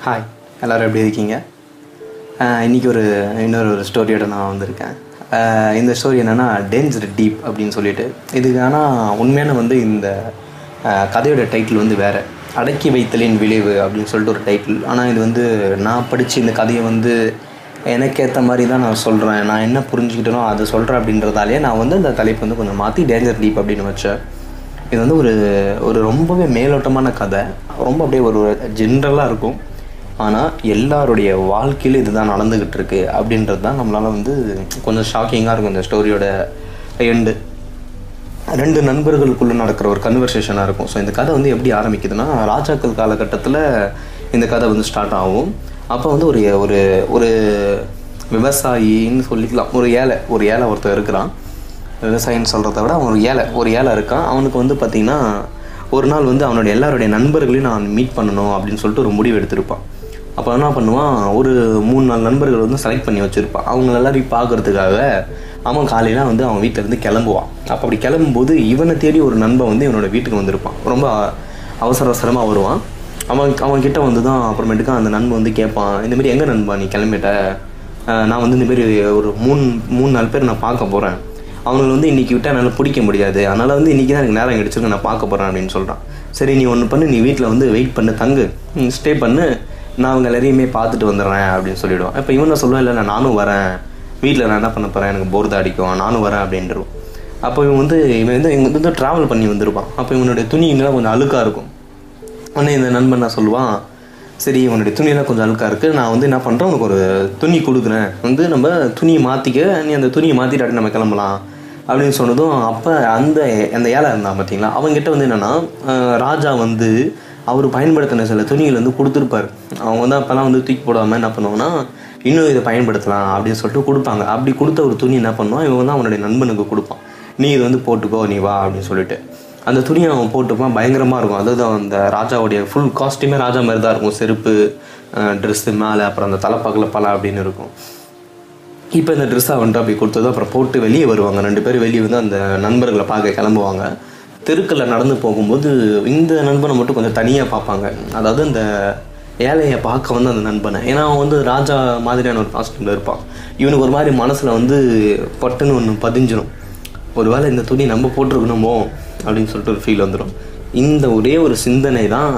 hi எல்லோரும் எப்படி இருக்கீங்க ஆஹ் இன்னைக்கு ஒரு இன்னொரு ஒரு ஸ்டோரியோட நான் வந்திருக்கேன் ஆஹ் இந்த ஸ்டோரி என்னென்னா டேஞ்சர் டீப் அப்படின்னு சொல்லிட்டு இதுக்கு ஆனால் உண்மையான வந்து இந்த ஆஹ் கதையோட டைட்டில் வந்து வேறு அடக்கி வைத்தலின் விளைவு அப்படின்னு சொல்லிட்டு ஒரு டைட்டில் ஆனால் இது வந்து நான் படித்து இந்த கதையை வந்து எனக்கு ஏற்ற மாதிரி தான் நான் சொல்கிறேன் நான் என்ன புரிஞ்சுக்கிட்டனோ அதை சொல்கிறேன் அப்படின்றதாலே நான் வந்து இந்த தலைப்பு வந்து கொஞ்சம் மாற்றி டேஞ்சர் டீப் அப்படின்னு வச்சேன் இது வந்து ஒரு ஒரு ரொம்பவே மேலோட்டமான கதை ரொம்ப அப்படியே ஒரு ஜென்ரலாக இருக்கும் ஆனால் எல்லாருடைய வாழ்க்கையிலும் இதுதான் நடந்துக்கிட்டு இருக்கு அப்படின்றது தான் நம்மளால் வந்து கொஞ்சம் ஷாக்கிங்காக இருக்கும் இந்த ஸ்டோரியோட எண்டு ரெண்டு நண்பர்களுக்குள்ளே நடக்கிற ஒரு கன்வர்சேஷனாக இருக்கும் ஸோ இந்த கதை வந்து எப்படி ஆரம்பிக்குதுன்னா ராஜாக்கள் காலகட்டத்தில் இந்த கதை வந்து ஸ்டார்ட் ஆகும் அப்போ வந்து ஒரு ஒரு ஒரு விவசாயின்னு சொல்லிக்கலாம் ஒரு ஏழை ஒரு ஏழை ஒருத்தர் இருக்கிறான் விவசாயின்னு சொல்கிறத விட அவன் ஒரு ஏழை ஒரு ஏழை இருக்கான் அவனுக்கு வந்து பார்த்திங்கன்னா ஒரு நாள் வந்து அவனுடைய எல்லாருடைய நண்பர்களையும் நான் மீட் பண்ணணும் அப்படின்னு சொல்லிட்டு ஒரு முடிவு எடுத்திருப்பான் அப்போ என்ன பண்ணுவான் ஒரு மூணு நாலு நண்பர்கள் வந்து செலக்ட் பண்ணி வச்சுருப்பான் அவங்க எல்லாரையும் பார்க்கறதுக்காக அவன் காலையில் வந்து அவன் வீட்டிலேருந்து கிளம்புவான் அப்போ அப்படி கிளம்பும்போது இவனை தேடி ஒரு நண்பன் வந்து இவனோட வீட்டுக்கு வந்திருப்பான் ரொம்ப அவசர அவசரமாக வருவான் அவன் அவன் கிட்ட வந்து தான் அப்புறமேட்டுக்கு அந்த நண்பன் வந்து கேட்பான் இந்த மாதிரி எங்கே நண்பா நீ கிளம்பிட்ட அஹ் நான் வந்து இந்த மாதிரி ஒரு மூணு மூணு நாலு பேர் நான் பார்க்க போகிறேன் அவங்களை வந்து இன்றைக்கி விட்டால் என்னால் பிடிக்க முடியாது அதனால் வந்து இன்றைக்கி தான் எனக்கு நேரம் கிடச்சிருக்கு நான் பார்க்க போகிறேன் அப்படின்னு சொல்கிறான் சரி நீ ஒன்று பண்ணு நீ வீட்டில் வந்து வெயிட் பண்ணு தங்கு ஸ்டே பண்ணு நான் அவங்க எல்லாரையுமே பார்த்துட்டு வந்துடுறேன் அப்படின்னு சொல்லிவிடுவான் இப்போ இவன் என்ன சொல்லுவான் இல்லை நான் நானும் வரேன் வீட்டில் நான் என்ன பண்ண போகிறேன் எனக்கு போர் தான் அடிக்கும் நானும் வரேன் அப்படின்றோம் அப்போ இவன் வந்து இவன் வந்து இவங்க வந்து ட்ராவல் பண்ணி வந்திருப்பான் அப்போ இவனுடைய துணிங்கெல்லாம் கொஞ்சம் அழுக்காக இருக்கும் உடனே இந்த நண்பன் நான் சொல்லுவான் சரி உன்னுடைய துணியெல்லாம் கொஞ்சம் அழுக்காக இருக்குது நான் வந்து என்ன பண்ணுறேன் உனக்கு ஒரு துணி கொடுக்குறேன் வந்து நம்ம துணியை மாற்றிக்க நீ அந்த துணியை மாற்றிட்டு நம்ம கிளம்பலாம் அப்படின்னு சொன்னதும் அப்போ அந்த அந்த ஏழை இருந்தான் பார்த்தீங்களா அவங்ககிட்ட வந்து என்னென்னா ராஜா வந்து அவர் பயன்படுத்தின சில துணிகள் வந்து கொடுத்துருப்பாரு அவங்க வந்து அப்போல்லாம் வந்து தூக்கி போடாமல் என்ன பண்ணுவாங்கன்னா இன்னும் இதை பயன்படுத்தலாம் அப்படின்னு சொல்லிட்டு கொடுப்பாங்க அப்படி கொடுத்த ஒரு துணி என்ன பண்ணுவான் இவன் வந்து அவனுடைய நண்பனுக்கு கொடுப்பான் நீ இது வந்து போட்டுக்கோ நீ வா அப்படின்னு சொல்லிட்டு அந்த துணியை அவன் போட்டுப்பான் பயங்கரமாக இருக்கும் அதாவது அந்த ராஜாவுடைய ஃபுல் காஸ்ட்யூமே ராஜா மாதிரி தான் இருக்கும் செருப்பு ட்ரெஸ்ஸு மேலே அப்புறம் அந்த தலைப்பாக்கில் பல அப்படின்னு இருக்கும் இப்போ இந்த ட்ரெஸ்ஸை அவன்ட்டு அப்படி கொடுத்தது அப்புறம் போட்டு வெளியே வருவாங்க ரெண்டு பேரும் வெளியே வந்து அந்த நண்பர்களை பார்க்க கிளம்புவாங்க தெருக்களில் நடந்து போகும்போது இந்த நண்பனை மட்டும் கொஞ்சம் தனியாக பார்ப்பாங்க அதாவது இந்த ஏழையை பார்க்க வந்து அந்த நண்பனை ஏன்னா அவன் வந்து ராஜா மாதிரியான ஒரு காஸ்டியூமில் இருப்பான் இவனுக்கு ஒரு மாதிரி மனசில் வந்து பட்டுன்னு ஒன்று பதிஞ்சிடும் ஒருவேளை இந்த துணி நம்ம போட்டிருக்கணுமோ அப்படின்னு சொல்லிட்டு ஒரு ஃபீல் வந்துடும் இந்த ஒரே ஒரு சிந்தனை தான்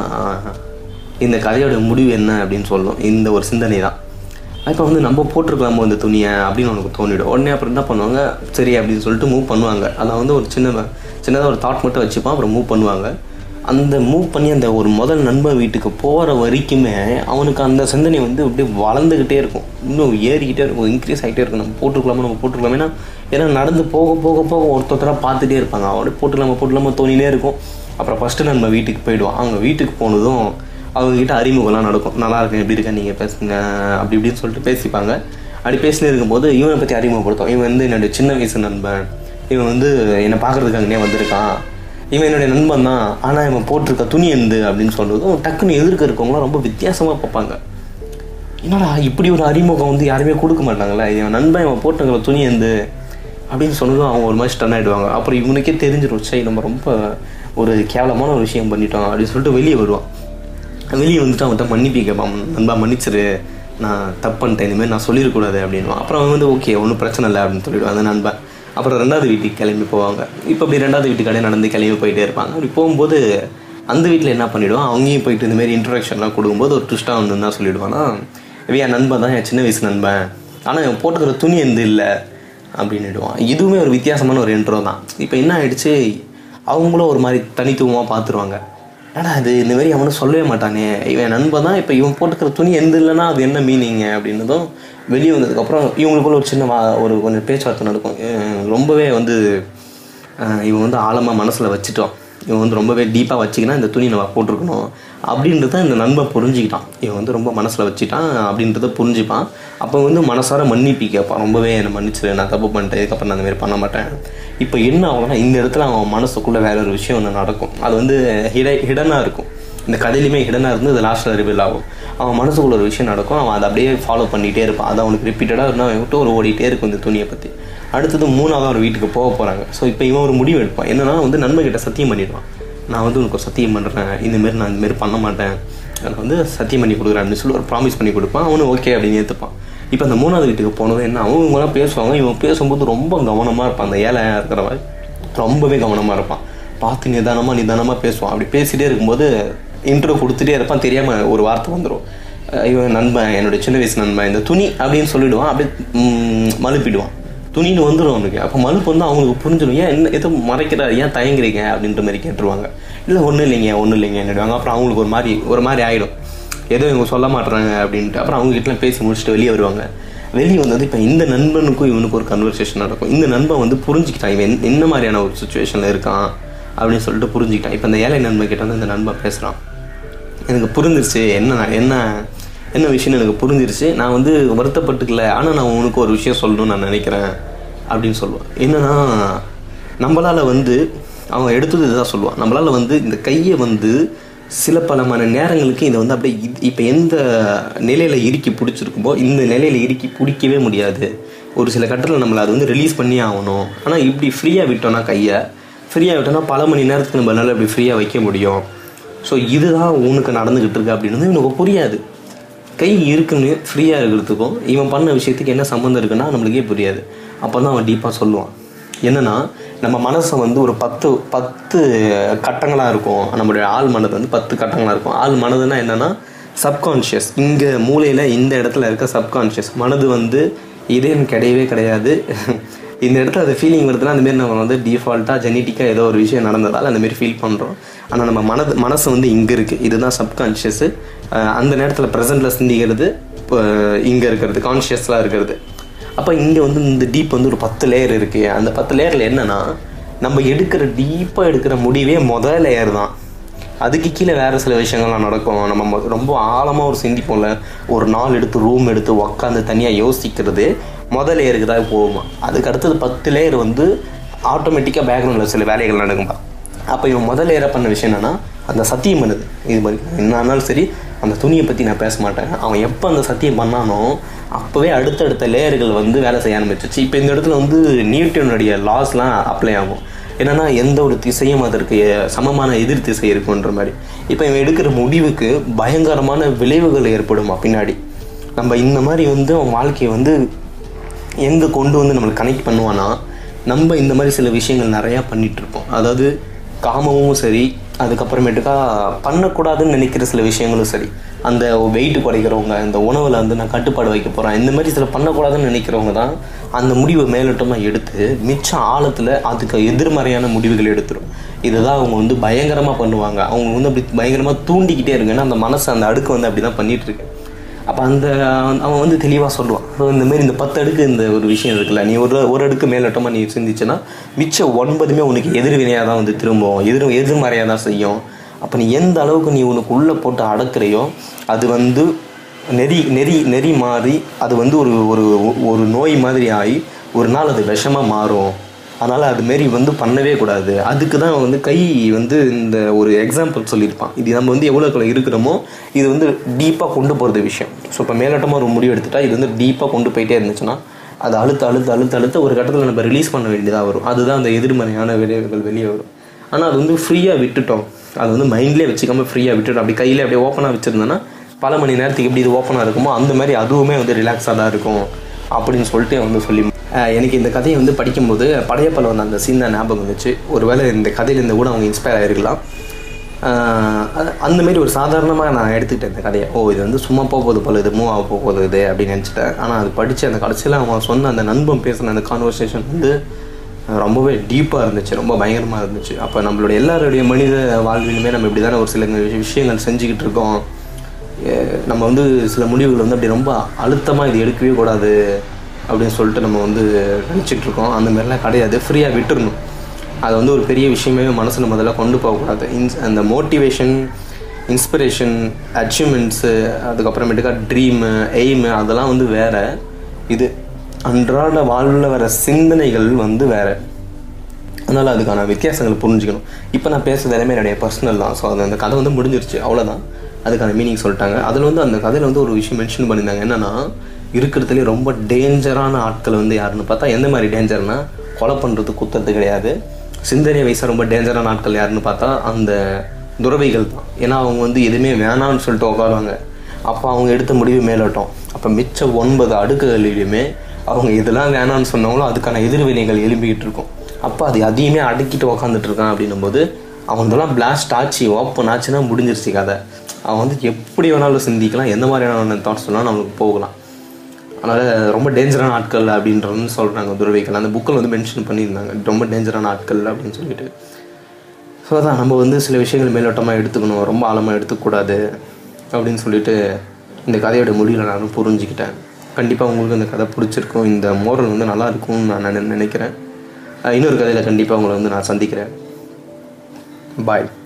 இந்த கதையோட முடிவு என்ன அப்படின்னு சொல்லும் இந்த ஒரு சிந்தனை தான் இப்போ வந்து நம்ம போட்டிருக்கலாமோ இந்த துணியை அப்படின்னு உனக்கு தோணிடும் உடனே அப்புறம் என்ன பண்ணுவாங்க சரி அப்படின்னு சொல்லிட்டு மூவ் பண்ணுவாங்க அதை வந்து ஒரு சின்ன சின்னதாக ஒரு தாட் மட்டும் வச்சுப்பான் அப்புறம் மூவ் பண்ணுவாங்க அந்த மூவ் பண்ணி அந்த ஒரு முதல் நண்பன் வீட்டுக்கு போகிற வரைக்குமே அவனுக்கு அந்த சிந்தனை வந்து அப்படியே வளர்ந்துக்கிட்டே இருக்கும் இன்னும் ஏறிக்கிட்டே இருக்கும் இன்க்ரீஸ் ஆகிட்டே இருக்கும் நம்ம போட்டுருக்கலாமா நம்ம போட்டுருக்கலாமா ஏன்னா ஏன்னா நடந்து போக போக போக ஒருத்தராக பார்த்துட்டே இருப்பாங்க அவனே போட்டுக்கலாமா போட்டுக்கலாமா தோணினே இருக்கும் அப்புறம் ஃபஸ்ட்டு நம்ம வீட்டுக்கு போயிடுவான் அவங்க வீட்டுக்கு போனதும் அவங்கக்கிட்ட அறிமுகம்லாம் நடக்கும் நல்லா இருக்கு எப்படி இருக்கா நீங்கள் பேசுங்க அப்படி இப்படின்னு சொல்லிட்டு பேசிப்பாங்க அப்படி பேசினே இருக்கும்போது இவனை பற்றி அறிமுகப்படுத்தும் இவன் வந்து என்னுடைய சின்ன வயசு நண்பன் இவன் வந்து என்னை பார்க்குறதுக்கு அங்கேயே வந்திருக்கான் இவன் என்னுடைய நண்பன் தான் ஆனால் இவன் போட்டிருக்க துணி எந்து அப்படின்னு சொன்னதும் டக்குன்னு எதிர்க்க இருக்கவங்களாம் ரொம்ப வித்தியாசமாக பார்ப்பாங்க என்னடா இப்படி ஒரு அறிமுகம் வந்து யாருமே கொடுக்க மாட்டாங்களே இவன் நண்பன் இவன் போட்டுங்கிற துணி எந்து அப்படின்னு சொன்னதும் அவங்க ஒரு மாதிரி ஸ்டன் ஆகிடுவாங்க அப்புறம் இவனுக்கே தெரிஞ்சிடும் சரி நம்ம ரொம்ப ஒரு கேவலமான ஒரு விஷயம் பண்ணிட்டோம் அப்படின்னு சொல்லிட்டு வெளியே வருவான் வெளியே வந்துட்டு அவன்கிட்ட மன்னிப்பு கேட்பான் நண்பா மன்னிச்சிரு நான் தப்பு பண்ணிட்டேன் இனிமேல் நான் சொல்லிடக்கூடாது அப்படின்னு அப்புறம் அவன் வந்து ஓகே ஒன்றும் பிரச்சனை இல்லை அப்படின்னு சொல்லிடுவான் அந்த நண்பன் அப்புறம் ரெண்டாவது வீட்டுக்கு கிளம்பி போவாங்க இப்போ அப்படி ரெண்டாவது வீட்டுக்கடையே நடந்து கிளம்பி போயிட்டே இருப்பாங்க அப்படி போகும்போது அந்த வீட்டில் என்ன பண்ணிவிடுவான் அவங்கேயும் போயிட்டு இந்தமாரி இன்ட்ரடக்ஷன்லாம் கொடுக்கும்போது ஒரு ட்விஸ்ட்டாக வந்து என்ன சொல்லிவிடுவான்னா இவன் என் நண்பன் தான் என் சின்ன வயசு நண்பன் ஆனால் இவன் போட்டுக்கிற துணி எந்த இல்லை அப்படின்னுடுவான் இதுவுமே ஒரு வித்தியாசமான ஒரு இன்ட்ரோ தான் இப்போ என்ன ஆயிடுச்சு அவங்களும் ஒரு மாதிரி தனித்துவமாக பார்த்துருவாங்க ஏடா அது இந்த மாதிரி அவனும் சொல்லவே மாட்டானே இவன் நண்பன் தான் இப்போ இவன் போட்டுக்கிற துணி எந்த இல்லைன்னா அது என்ன மீனிங்க அப்படின்னதும் வெளியே வந்ததுக்கப்புறம் இவங்களுக்குள்ள ஒரு சின்ன வா- ஒரு கொஞ்சம் பேச்சுவார்த்தை நடக்கும் அஹ் ரொம்பவே வந்து அஹ் இவன் வந்து ஆழமாக மனசில் வச்சுட்டோம் இவன் வந்து ரொம்பவே டீப்பாக வச்சிக்கினா இந்த துணி நம்ம போட்டிருக்கணும் அப்படின்றத இந்த நண்பன் புரிஞ்சுக்கிட்டான் இவன் வந்து ரொம்ப மனசில் வச்சுட்டான் அப்படின்றத புரிஞ்சுப்பான் அப்போ வந்து மனசார மன்னிப்பு கேட்பான் ரொம்பவே என்னை மன்னிச்சிரு நான் தப்பு பண்ணிட்டேன் இதுக்கப்புறம் நான் அந்த மாதிரி பண்ண மாட்டேன் இப்போ என்ன ஆகும்னா இந்த இடத்துல அவன் மனசுக்குள்ளே வேற ஒரு விஷயம் ஒன்று நடக்கும் அது வந்து ஹிட ஹிடனாக இருக்கும் இந்த கதையிலுமே ஹிடனாக இருந்து அது லாஸ்ட்டில் ரிவீல் ஆகும் அவன் மனசுக்குள்ள ஒரு விஷயம் நடக்கும் அவன் அதை அப்படியே ஃபாலோ பண்ணிகிட்டே இருப்பான் அது அவனுக்கு ரிப்பீட்டடாக என்ன விட்டு ஒரு ஓடிட்டே இருக்கும் இந்த துணியை பற்றி அடுத்தது மூணாவது ஒரு வீட்டுக்கு போக போகிறாங்க ஸோ இப்போ இவன் ஒரு முடிவு எடுப்பான் என்னன்னா வந்து நண்பர்கிட்ட சத்தியம் பண்ணிடுவான் நான் வந்து உனக்கு ஒரு சத்தியம் பண்ணுறேன் இந்தமாரி நான் இந்தமாரி பண்ண மாட்டேன் எனக்கு வந்து சத்தியம் பண்ணி கொடுக்குறான்னு சொல்லி ஒரு ப்ராமிஸ் பண்ணி கொடுப்பான் அவனும் ஓகே அப்படின்னு ஏற்றுப்பான் இப்போ அந்த மூணாவது வீட்டுக்கு போனது என்ன அவங்க இவங்களாம் பேசுவாங்க இவன் பேசும்போது ரொம்ப கவனமாக இருப்பான் அந்த ஏழையாக இருக்கிற மாதிரி ரொம்பவே கவனமாக இருப்பான் பார்த்து நிதானமாக நிதானமாக பேசுவான் அப்படி பேசிகிட்டே இருக்கும்போது இன்ட்ரோ கொடுத்துட்டே இருப்பான் தெரியாமல் ஒரு வார்த்தை வந்துடும் இவன் நண்பன் என்னுடைய சின்ன வயசு நண்பன் இந்த துணி அப்படின்னு சொல்லிடுவான் அப்படியே ம், மழுப்பிடுவான் துணின்னு வந்துடும் அவனுக்கு அப்போ மழுப்பு வந்து அவங்களுக்கு புரிஞ்சிடும் ஏன் என்ன எதுவும் மறைக்கிறார் ஏன் தயங்குறீங்க அப்படின்ற மாதிரி கேட்டுருவாங்க இல்லை ஒன்றும் இல்லைங்க ஒன்றும் இல்லைங்க என்னடுவாங்க அப்புறம் அவங்களுக்கு ஒரு மாதிரி ஒரு மாதிரி ஆகிடும் ஏதோ இவங்க சொல்ல மாட்டுறாங்க அப்படின்ட்டு அப்புறம் அவங்க கிட்டலாம் பேசி முடிச்சுட்டு வெளியே வருவாங்க வெளியே வந்தது இப்போ இந்த நண்பனுக்கும் இவனுக்கு ஒரு கன்வர்சேஷன் நடக்கும் இந்த நண்பன் வந்து புரிஞ்சுக்கிட்டான் இவன் என்ன- என்ன மாதிரியான ஒரு சுச்சுவேஷனில் இருக்கான் அப்படின்னு சொல்லிட்டு புரிஞ்சுக்கிட்டான் இப்போ இந்த ஏழை நண்பன் கிட்ட வந்து இந்த நண்பன் பேசுகிறான் எனக்கு புரிஞ்சிருச்சு என்ன நான் என்ன என்ன விஷயம்னு எனக்கு புரிஞ்சிருச்சு நான் வந்து வருத்தப்பட்டுக்கல ஆனால் நான் உனக்கு ஒரு விஷயம் சொல்லணும்னு நான் நினைக்கிறேன் அப்படின்னு சொல்லுவான் என்னன்னா நம்மளால் வந்து அவன் எடுத்தது இதுதான் சொல்லுவான் நம்மளால் வந்து இந்த கையை வந்து சில பல மணி நேரங்களுக்கு இதை வந்து அப்படியே இப்போ எந்த நிலையில் இறுக்கி பிடிச்சிருக்குமோ இந்த நிலையில் இறுக்கி பிடிக்கவே முடியாது ஒரு சில கட்டத்தில் நம்மளை அது வந்து ரிலீஸ் பண்ணி ஆகணும் ஆனால் இப்படி ஃப்ரீயாக விட்டோம்னா கையை ஃப்ரீயாக விட்டோம்னா பல மணி நேரத்துக்கு நம்மளால இப்படி ஃப்ரீயாக வைக்க முடியும் ஸோ இதுதான் உனக்கு நடந்துக்கிட்டு இருக்கு அப்படின்னு இவனுக்கு புரியாது கை இருக்குன்னு ஃப்ரீயாக இருக்கிறதுக்கும் இவன் பண்ண விஷயத்துக்கு என்ன சம்மந்தம் இருக்குன்னா நம்மளுக்கே புரியாது அப்போ தான் அவன் டீப்பாக சொல்லுவான் என்னன்னா நம்ம மனசை வந்து ஒரு பத்து பத்து கட்டங்களாக இருக்கும் நம்மளுடைய ஆள் மனது வந்து பத்து கட்டங்களாக இருக்கும் ஆள் மனதுன்னா என்னன்னா சப்கான்ஷியஸ் இங்கே மூலையில் இந்த இடத்துல இருக்க சப்கான்ஷியஸ் மனது வந்து இதயம் கிடையவே கிடையாது இந்த இடத்துல அது ஃபீலிங் வருதுன்னா அந்த மாதிரி நம்ம வந்து டிஃபால்ட்டாக ஜெனட்டிக்காக ஏதோ ஒரு விஷயம் நடந்ததால் அந்த மாதிரி ஃபீல் பண்ணுறோம் ஆனால் நம்ம மனது மனசு வந்து இங்கே இருக்குது இதுதான் சப்கான்ஷியஸு அந்த நேரத்தில் ப்ரெசென்ட்டில் சிந்திக்கிறது இப்போ இங்கே இருக்கிறது கான்ஷியஸ்லாம் இருக்கிறது அப்போ இங்கே வந்து இந்த டீப் வந்து ஒரு பத்து லேயர் இருக்குது அந்த பத்து லேயரில் என்னென்னா நம்ம எடுக்கிற டீப்பாக எடுக்கிற முடிவே மொதல் லேயர் தான் அதுக்கு கீழே வேறு சில விஷயங்கள்லாம் நடக்கும் நம்ம மொ- ரொம்ப ஆழமாக ஒரு சிந்திப்போம்ல ஒரு நாள் எடுத்து ரூம் எடுத்து உக்காந்து தனியாக யோசிக்கிறது முதல் லேயருக்கு தான் போகுமா அதுக்கு அடுத்தது பத்து லேயர் வந்து ஆட்டோமேட்டிக்காக பேக்ரவுண்டில் சில வேலைகள் நடக்கும்பா அப்போ இவன் முதல் லேயராக பண்ண விஷயம் என்னன்னா அந்த சத்தியம் பண்ணுது இது மாதிரி என்ன ஆனாலும் சரி அந்த துணியை பற்றி நான் பேச மாட்டேன் அவன் எப்போ அந்த சத்தியம் பண்ணானோ அப்போவே அடுத்தடுத்த லேயர்கள் வந்து வேலை செய்ய ஆரம்பிச்சிச்சு இப்போ இந்த இடத்துல வந்து நியூட்டனுடைய லாஸ்லாம் அப்ளை ஆகும் என்னன்னா எந்த ஒரு திசையும் அதற்கு சமமான எதிர் திசை இருக்குன்ற மாதிரி இப்போ இவன் எடுக்கிற முடிவுக்கு பயங்கரமான விளைவுகள் ஏற்படுமா பின்னாடி நம்ம இந்த மாதிரி வந்து அவன் வாழ்க்கையை வந்து எங்கே கொண்டு வந்து நம்மளுக்கு கனெக்ட் பண்ணுவான்னா நம்ம இந்த மாதிரி சில விஷயங்கள் நிறையா பண்ணிட்டு இருப்போம் அதாவது காமமும் சரி அதுக்கப்புறமேட்டுக்கா பண்ணக்கூடாதுன்னு நினைக்கிற சில விஷயங்களும் சரி அந்த வெயிட் குறைக்கிறவங்க இந்த உணவில் வந்து நான் கட்டுப்பாடு வைக்க போகிறேன் இந்த மாதிரி சில பண்ணக்கூடாதுன்னு நினைக்கிறவங்க தான் அந்த முடிவை மேலோட்டமாக எடுத்து மிச்ச ஆழத்தில் அதுக்கு எதிர்மறையான முடிவுகள் எடுத்துரும் இதுதான் அவங்க வந்து பயங்கரமாக பண்ணுவாங்க அவங்க வந்து அப்படி பயங்கரமாக தூண்டிக்கிட்டே இருக்கு ஏன்னா அந்த மனசு அந்த அடுக்கு வந்து அப்படி தான் பண்ணிட்டு இருக்கு அப்போ அந்த அவன் வந்து தெளிவாக சொல்லுவான் So, இந்த மாதிரி இந்த பத்து அடுக்கு இந்த ஒரு விஷயம் இருக்குல்ல நீ ஒரு ஒரு அடுக்கு மேலோட்டமாக நீ சிந்திச்சேன்னா மிச்ச ஒன்பதுமே உனக்கு எதிர்வினையாக தான் வந்து திரும்பும் எதிர் எதிர்மறையாக தான் செய்யும் அப்போ நீ எந்த அளவுக்கு நீ உனக்கு உள்ளே போட்டு அடக்குறையோ அது வந்து நெறி நெறி நெறி மாறி அது வந்து ஒரு ஒரு ஒரு நோய் மாதிரி ஆகி ஒரு நாள் அது விஷமாக மாறும் அதனால் அது மாரி வந்து பண்ணவே கூடாது அதுக்கு தான் வந்து கை வந்து இந்த ஒரு எக்ஸாம்பிள் சொல்லியிருப்பான் இது நம்ம வந்து எவ்வளோக்குள்ள இருக்கிறோமோ இது வந்து டீப்பாக கொண்டு போகிறது விஷயம் ஸோ இப்போ மேலோட்டமாக ஒரு முடிவு எடுத்துட்டா இது வந்து டீப்பாக கொண்டு போயிட்டே இருந்துச்சுன்னா அது அழுத்த அழுத்த அழுத்த அழுத்த ஒரு கட்டத்தில் நம்ம ரிலீஸ் பண்ண வேண்டியதாக வரும் அதுதான் அந்த எதிர்மறையான விளைவுகள் வெளியே வரும் ஆனால் அது வந்து ஃப்ரீயாக விட்டுட்டோம் அது வந்து மைண்ட்லேயே வச்சுக்காம ஃப்ரீயாக விட்டுட்டோம் அப்படி கையில் அப்படியே ஓப்பனாக வச்சுருந்தோன்னா பல மணி நேரத்துக்கு எப்படி இது ஓப்பனாக இருக்குமோ அந்த மாதிரி அதுவுமே வந்து ரிலாக்ஸாக தான் இருக்கும் அப்படின்னு சொல்லிட்டு வந்து சொல்லி அஹ் எனக்கு இந்த கதையை வந்து படிக்கும்போது படையப்பல வந்த அந்த சீன் தான் ஞாபகம் வந்துச்சு ஒருவேளை இந்த கதையிலேருந்து கூட அவங்க இன்ஸ்பயர் ஆகிருக்கலாம் ஆஹ் அது- அந்த மாதிரி ஒரு சாதாரணமாக நான் எடுத்துக்கிட்டேன் இந்த கதையை ஓ இது வந்து சும்மா போக போகுது போல இது மூவ் ஆக போக போகுது இது அப்படின்னு நினச்சிட்டேன் ஆனால் அது படித்து அந்த கடைசியில் அவன் சொன்ன அந்த நண்பன் பேசின அந்த கான்வர்சேஷன் வந்து அஹ் ரொம்பவே டீப்பாக இருந்துச்சு ரொம்ப பயங்கரமாக இருந்துச்சு அப்போ நம்மளுடைய எல்லாருடைய மனித வாழ்விலுமே நம்ம இப்படி தானே ஒரு சில விஷ- விஷயங்கள் செஞ்சுக்கிட்டு இருக்கோம் எ- நம்ம வந்து சில முடிவுகள் வந்து அப்படி ரொம்ப அழுத்தமாக இது எடுக்கவே கூடாது அப்படின்னு சொல்லிட்டு நம்ம வந்து நினச்சிட்டு இருக்கோம் அந்த மாதிரிலாம் கிடையாது ஃப்ரீயாக விட்டுறணும் அது வந்து ஒரு பெரிய விஷயமே மனசில் முதல்ல கொண்டு போகக்கூடாது இன்ஸ் அந்த மோட்டிவேஷன் இன்ஸ்பிரேஷன் அச்சீவ்மெண்ட்ஸு அதுக்கப்புறமேட்டுக்கா ட்ரீமு எய்மு அதெல்லாம் வந்து வேறு இது அன்றாட வாழ்வில் வர சிந்தனைகள் வந்து வேறு அதனால் அதுக்கான வித்தியாசங்கள் புரிஞ்சுக்கணும் இப்போ நான் பேசுறது எல்லாமே என்னுடைய பர்சனல் தான் ஸோ அது அந்த கதை வந்து முடிஞ்சிருச்சு அவ்வளோதான் அதுக்கான மீனிங் சொல்லிட்டாங்க அதில் வந்து அந்த கதையில் வந்து ஒரு விஷயம் மென்ஷன் பண்ணியிருந்தாங்க என்னன்னா இருக்கிறதுலே ரொம்ப டேஞ்சரான ஆட்கள் வந்து யாருன்னு பார்த்தா எந்த மாதிரி டேஞ்சர்னா கொலை பண்ணுறது குத்துறது கிடையாது சிந்தனை வயசாக ரொம்ப டேஞ்சரான ஆட்கள் யாருன்னு பார்த்தா அந்த துறவிகள் தான் ஏன்னா அவங்க வந்து எதுவுமே வேணாம்னு சொல்லிட்டு உட்காருவாங்க அப்போ அவங்க எடுத்த முடிவு மேலோட்டம் அப்போ மிச்ச ஒன்பது அடுக்குகளிலுமே அவங்க இதெல்லாம் வேணாம்னு சொன்னவங்களும் அதுக்கான எதிர்வினைகள் எழும்பிக்கிட்டு இருக்கும் அப்போ அது அதையுமே அடக்கிட்டு உக்காந்துட்டு இருக்கான் அப்படின்னும் போது அவன் இதெல்லாம் பிளாஸ்ட் ஆச்சு ஓப்பன் ஆச்சுன்னா முடிஞ்சிருச்சு கதை அவன் வந்து எப்படி வேணாலும் சிந்திக்கலாம் எந்த மாதிரியான தாட்ஸ் வேணாலும் நம்மளுக்கு போகலாம் அதனால் ரொம்ப டேஞ்சரான ஆட்கள் அப்படின்றன்னு சொல்கிறாங்க துறவிகள் அந்த புக்கில் வந்து மென்ஷன் பண்ணியிருந்தாங்க ரொம்ப டேஞ்சரான ஆட்கள் அப்படின்னு சொல்லிட்டு ஸோ அதான் நம்ம வந்து சில விஷயங்கள் மேலோட்டமாக எடுத்துக்கணும் ரொம்ப ஆழமாக எடுத்துக்கூடாது அப்படின்னு சொல்லிட்டு இந்த கதையோட மொழியில் நானும் புரிஞ்சுக்கிட்டேன் கண்டிப்பாக உங்களுக்கு இந்த கதை பிடிச்சிருக்கும் இந்த மோரல் வந்து நல்லா இருக்கும்னு நான் நினை- நினைக்கிறேன் அஹ் இன்னொரு கதையில் கண்டிப்பாக உங்களை வந்து நான் சந்திக்கிறேன் பாய்